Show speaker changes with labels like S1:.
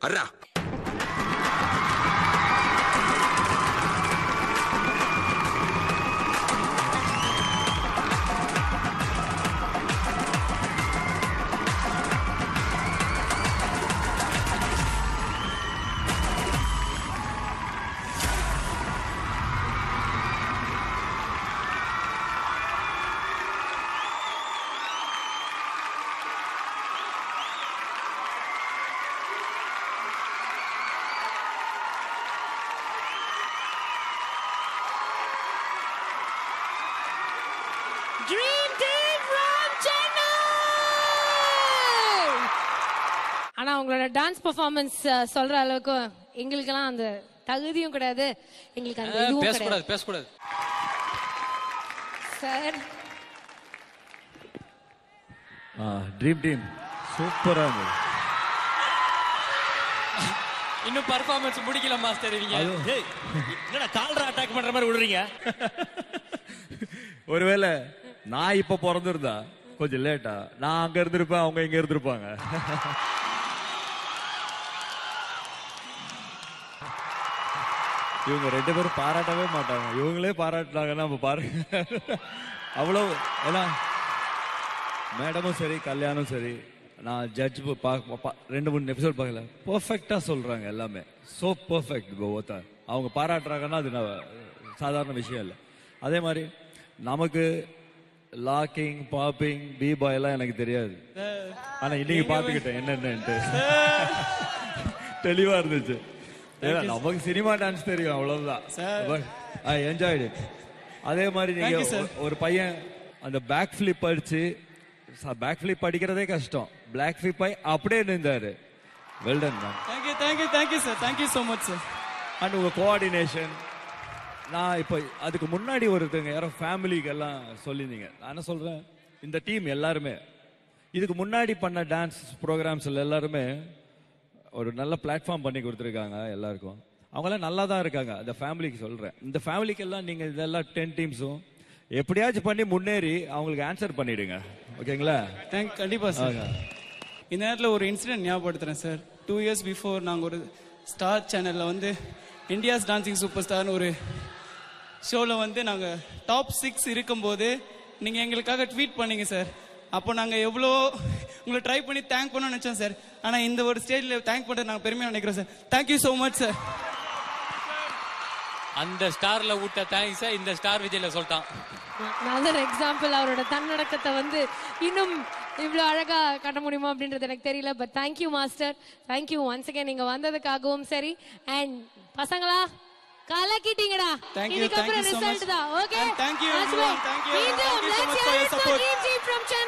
S1: அர்ரா
S2: Dream Team from Chennai! ஆனா உங்களோட dance performance சொல்ற அளவுக்கு எங்களுக்கெல்லாம் அந்த தகுதியும் கிடையாது எங்களுக்கு அந்த இதுவும் கிடையாது
S3: பேசக்கூடாது பேசக்கூடாது
S2: சார்
S4: ட்ரீம் டீம் சூப்பரா இருந்தது
S3: இன்னும் பர்ஃபார்மன்ஸ் முடிக்கல மாஸ்டர் இவங்க
S5: ஏய், என்னடா கால்ரா அட்டாக் பண்ற மாதிரி விடுறீங்க
S4: ஒருவேளை நான் இப்ப பிறந்திருந்தா கொஞ்சம் லேட்டா நான் அங்க இருந்திருப்பேன் அவங்க இங்க இருந்திருப்பாங்க இவங்க ரெண்டு பேரும் பாராட்டவே மாட்டாங்க இவங்களே பாராட்டினாங்கன்னா நம்ம பாருங்க அவ்வளவு ஏன்னா மேடமும் சரி கல்யாணம் சரி நான் ஜட்ஜ் ரெண்டு மூணு எபிசோட் பார்க்கல பர்ஃபெக்டா சொல்றாங்க எல்லாமே சோ பர்ஃபெக்ட் கோவத்தா அவங்க பாராட்டுறாங்கன்னா அது நான் சாதாரண விஷயம் இல்லை அதே மாதிரி நமக்கு லாக்கிங் பாப்பிங் பி பாய் எல்லாம் எனக்கு தெரியாது ஆனா இன்னைக்கு பாத்துக்கிட்டேன் என்னென்னட்டு தெளிவா இருந்துச்சு ஏன்னா, நமக்கு சினிமா டான்ஸ் தெரியும் அவ்வளவுதான் ஐ என்ஜாய்டு அதே மாதிரி நீங்க ஒரு- ஒரு பையன் அந்த பேக் ஃபிளிப் அடிச்சு பேக் ஃபிளிப் அடிக்கிறதே கஷ்டம் பிளாக் ஃபிளிப் ஆகி அப்படியே நின்றாரு well done ma'am
S6: thank you thank you thank you sir thank you so much sir
S4: and உங்க கோஆர்டினேஷன் நான் இப்போ அதுக்கு முன்னாடி ஒருத்தங்க யாரோ ஃபேமிலிக்கு எல்லாம் சொல்லியிருந்தீங்க நான் என்ன சொல்றேன் இந்த டீம் எல்லாருமே இதுக்கு முன்னாடி பண்ண டான்ஸ் ப்ரோக்ராம்ஸ்ல எல்லாருமே ஒரு நல்ல பிளாட்ஃபார்ம் பண்ணி கொடுத்துருக்காங்க எல்லாருக்கும் அவங்களாம் நல்லா தான் இருக்காங்க அந்த ஃபேமிலிக்கு சொல்றேன் இந்த ஃபேமிலிக்கு எல்லாம் நீங்க இதெல்லாம் டென் டீம்ஸும் எப்படியாச்சும் பண்ணி முன்னேறி அவங்களுக்கு ஆன்சர் பண்ணிடுங்க ஓகேங்களா
S6: தேங்க் கண்டிப்பா சார்
S4: ஆங்க.
S6: இந்த நேரத்தில் ஒரு இன்சிடென்ட் ஞாபகப்படுத்துறேன் சார் டூ இயர்ஸ் பிஃபோர் நாங்கள் ஒரு ஸ்டார் சேனலில் வந்து இந்தியாஸ் டான்சிங் சூப்பர் ஸ்டார்னு ஒரு ஷோவில் வந்து நாங்கள் டாப் சிக்ஸ் இருக்கும்போது நீங்கள் எங்களுக்காக ட்வீட் பண்ணீங்க சார் அப்போ நாங்கள் எவ்வளோ உங்களை ட்ரை பண்ணி தேங்க் பண்ணணும்னு நினச்சோம் சார் ஆனால் இந்த ஒரு ஸ்டேஜில் தேங்க் பண்ணுறது நாங்கள் பெருமையாக நினைக்கிறோம் sir thank you so much sir
S3: அந்த ஸ்டார்ல விட்ட தேங்க்ஸ இந்த ஸ்டார் விஜய்ல சொல்லிட்டான்
S2: அதர் எக்ஸாம்பிள் அவரோட தன்னடக்கத்தை வந்து இன்னும் இவ்வளவு அழகா காட்ட முடியுமா அப்படின்றது எனக்கு தெரியல but thank you master thank you once again நீங்க வந்ததுக்காகவும் சரி அண்ட் பசங்களா கலக்கிட்டீங்கடா
S6: Thank you,
S2: இதுக்கப்புறம்
S6: thank you so
S2: result
S6: much.
S2: தான் okay
S6: And thank you everyone. Thank you everyone. Thank you so much for your support.
S2: Team from Chennai